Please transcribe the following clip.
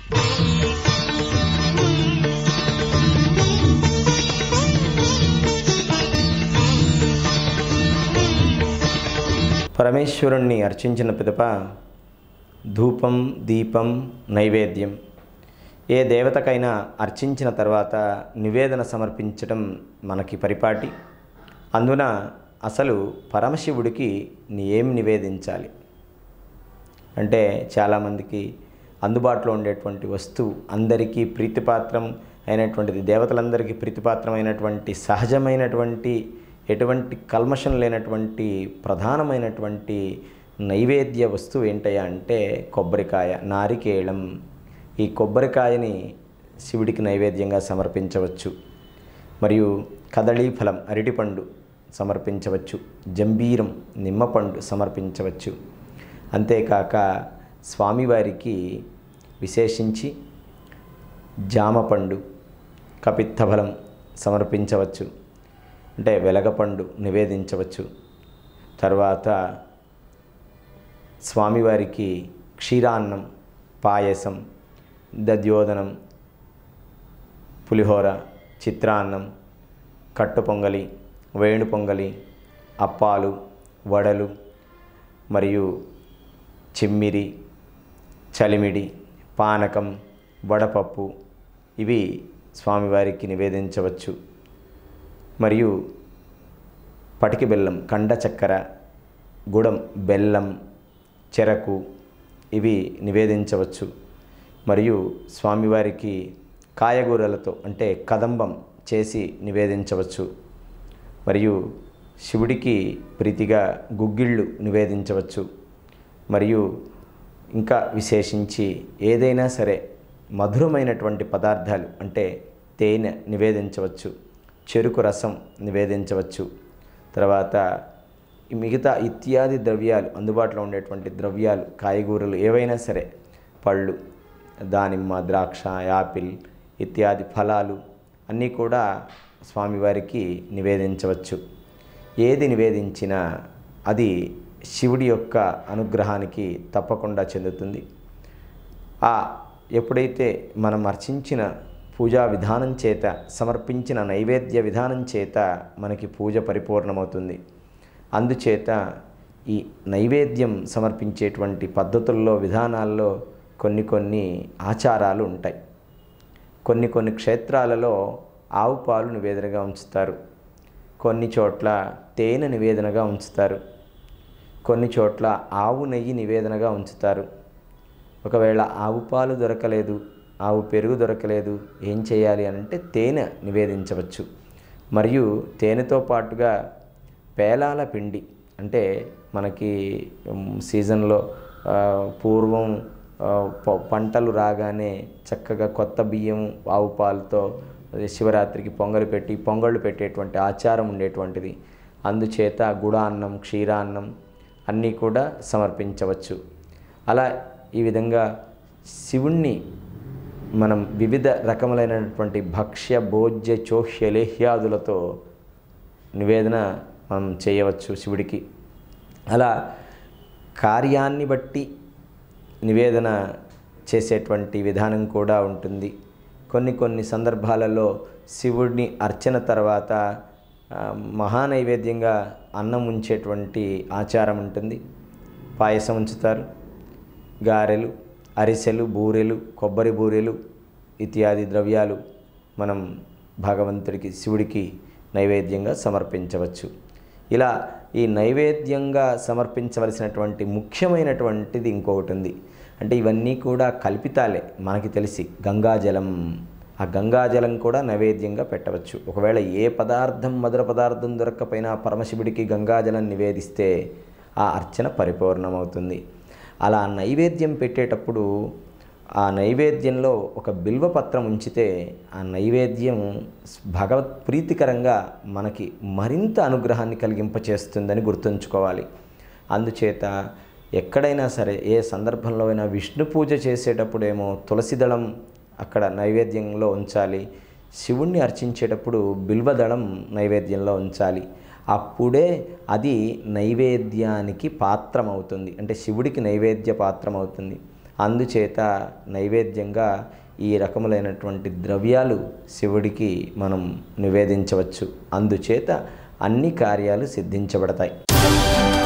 పరమేశ్వరుణ్ణి అర్చించిన పిదప ధూపం దీపం నైవేద్యం ఏ దేవతకైనా అర్చించిన తర్వాత నివేదన సమర్పించడం మనకి పరిపాటి అందున అసలు పరమశివుడికి ఏం నివేదించాలి అంటే చాలామందికి అందుబాటులో ఉండేటువంటి వస్తువు అందరికీ ప్రీతిపాత్రం అయినటువంటిది దేవతలందరికీ ప్రీతిపాత్రమైనటువంటి సహజమైనటువంటి ఎటువంటి కల్మషం లేనటువంటి ప్రధానమైనటువంటి నైవేద్య వస్తువు ఏంటయ్యా అంటే కొబ్బరికాయ నారికేళం ఈ కొబ్బరికాయని శివుడికి నైవేద్యంగా సమర్పించవచ్చు మరియు కదళీఫలం అరటిపండు సమర్పించవచ్చు జంబీరం నిమ్మపండు సమర్పించవచ్చు అంతేకాక స్వామివారికి విశేషించి జామపండు కపిత్తఫలం సమర్పించవచ్చు అంటే వెలగపండు నివేదించవచ్చు తర్వాత స్వామివారికి క్షీరాన్నం పాయసం దద్యోదనం పులిహోర చిత్రాన్నం కట్టు పొంగలి వేణు పొంగలి అప్పాలు వడలు మరియు చిమ్మిరి చలిమిడి పానకం వడపప్పు ఇవి స్వామివారికి నివేదించవచ్చు మరియు పటికి బెల్లం కండ చక్కెర గుడం బెల్లం చెరకు ఇవి నివేదించవచ్చు మరియు స్వామివారికి కాయగూరలతో అంటే కదంబం చేసి నివేదించవచ్చు మరియు శివుడికి ప్రీతిగా గుగ్గిళ్ళు నివేదించవచ్చు మరియు ఇంకా విశేషించి ఏదైనా సరే మధురమైనటువంటి పదార్థాలు అంటే తేనె నివేదించవచ్చు చెరుకు రసం నివేదించవచ్చు తర్వాత ఈ మిగతా ఇత్యాది ద్రవ్యాలు అందుబాటులో ఉండేటువంటి ద్రవ్యాలు కాయగూరలు ఏవైనా సరే పళ్ళు దానిమ్మ ద్రాక్ష యాపిల్ ఇత్యాది ఫలాలు అన్నీ కూడా స్వామివారికి నివేదించవచ్చు ఏది నివేదించినా అది శివుడి యొక్క అనుగ్రహానికి తప్పకుండా చెందుతుంది ఆ ఎప్పుడైతే మనం అర్చించిన పూజా విధానం చేత సమర్పించిన నైవేద్య విధానం చేత మనకి పూజ పరిపూర్ణమవుతుంది అందుచేత ఈ నైవేద్యం సమర్పించేటువంటి పద్ధతుల్లో విధానాల్లో కొన్ని కొన్ని ఆచారాలు ఉంటాయి కొన్ని కొన్ని క్షేత్రాలలో ఆవు పాలు నివేదనగా ఉంచుతారు కొన్ని చోట్ల తేనె నివేదనగా ఉంచుతారు కొన్ని చోట్ల ఆవు నెయ్యి నివేదనగా ఉంచుతారు ఒకవేళ ఆవు పాలు దొరకలేదు ఆవు పెరుగు దొరకలేదు ఏం చేయాలి అని అంటే తేనె నివేదించవచ్చు మరియు తేనెతో పాటుగా పేలాల పిండి అంటే మనకి ఉమ్, సీజన్లో ఆ, పూర్వం ఆ, ప- పంటలు రాగానే చక్కగా కొత్త బియ్యం ఆవు పాలతో అదే శివరాత్రికి పొంగలి పెట్టి పొంగళ్ళు పెట్టేటువంటి ఆచారం ఉండేటువంటిది అందుచేత గుడాన్నం క్షీరాన్నం అన్నీ కూడా సమర్పించవచ్చు అలా ఈ విధంగా శివుణ్ణి మనం వివిధ రకములైనటువంటి భక్ష్య భోజ్య చోహ్య లేహ్యాదులతో నివేదన మనం చేయవచ్చు శివుడికి అలా కార్యాన్ని బట్టి నివేదన చేసేటువంటి విధానం కూడా ఉంటుంది కొన్ని కొన్ని సందర్భాలలో శివుడిని అర్చన తర్వాత ఆ, మహానైవేద్యంగా అన్నం ఉంచేటువంటి ఆచారం ఉంటుంది పాయసం ఉంచుతారు గారెలు అరిసెలు బూరెలు కొబ్బరి బూరెలు ఇత్యాది ద్రవ్యాలు మనం భగవంతుడికి శివుడికి నైవేద్యంగా సమర్పించవచ్చు ఇలా ఈ నైవేద్యంగా సమర్పించవలసినటువంటి ముఖ్యమైనటువంటిది ఇంకొకటి ఉంది అంటే ఇవన్నీ కూడా కల్పితాలే మనకి తెలిసి గంగాజలం ఆ గంగాజలం కూడా నైవేద్యంగా పెట్టవచ్చు ఒకవేళ ఏ పదార్థం మధుర పదార్థం దొరక్కపోయినా పరమశివుడికి గంగాజలం నివేదిస్తే ఆ అర్చన పరిపూర్ణమవుతుంది అలా నైవేద్యం పెట్టేటప్పుడు ఆ నైవేద్యంలో ఒక బిల్వపత్రం ఉంచితే ఆ నైవేద్యం భగవత్ ప్రీతికరంగా మనకి మరింత అనుగ్రహాన్ని కలిగింపచేస్తుందని గుర్తుంచుకోవాలి అందుచేత ఎక్కడైనా సరే ఏ సందర్భంలో అయినా విష్ణు పూజ చేసేటప్పుడేమో తులసి దళం అక్కడ నైవేద్యంలో ఉంచాలి శివుణ్ణి అర్చించేటప్పుడు బిల్వదళం నైవేద్యంలో ఉంచాలి అప్పుడే అది నైవేద్యానికి పాత్రం అవుతుంది అంటే శివుడికి నైవేద్య పాత్రం అవుతుంది అందుచేత నైవేద్యంగా ఈ రకములైనటువంటి ద్రవ్యాలు శివుడికి మనం నివేదించవచ్చు అందుచేత అన్ని కార్యాలు సిద్ధించబడతాయి